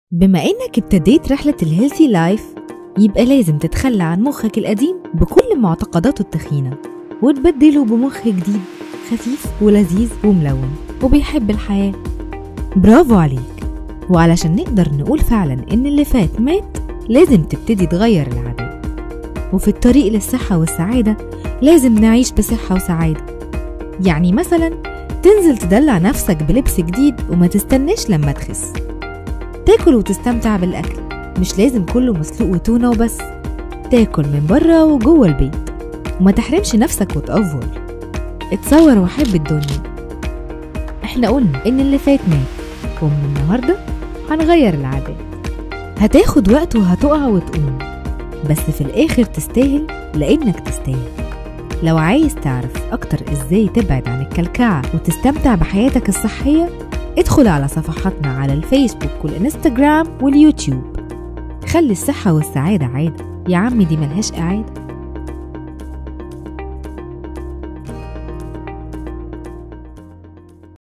بما إنك ابتديت رحلة الهيلثي لايف يبقى لازم تتخلى عن مخك القديم بكل معتقداته التخينة وتبدله بمخ جديد خفيف ولذيذ وملون وبيحب الحياة برافو عليك وعلشان نقدر نقول فعلا إن اللي فات مات لازم تبتدي تغير العادات وفي الطريق للصحة والسعادة لازم نعيش بصحة وسعادة يعني مثلا تنزل تدلع نفسك بلبس جديد وما تستناش لما تخس تاكل وتستمتع بالأكل مش لازم كله مسلوق وتونة وبس تاكل من بره وجوه البيت وما تحرمش نفسك وتأفور اتصور وحب الدنيا احنا قلنا ان اللي فات مات ومن النهارده هنغير العادات هتاخد وقت وهتقع وتقوم بس في الاخر تستاهل لانك تستاهل لو عايز تعرف اكتر ازاي تبعد عن الكلكعة وتستمتع بحياتك الصحية ادخل على صفحاتنا على الفيسبوك والانستجرام واليوتيوب خلي الصحة والسعادة عادة يا عمي دي ملهاش إعادة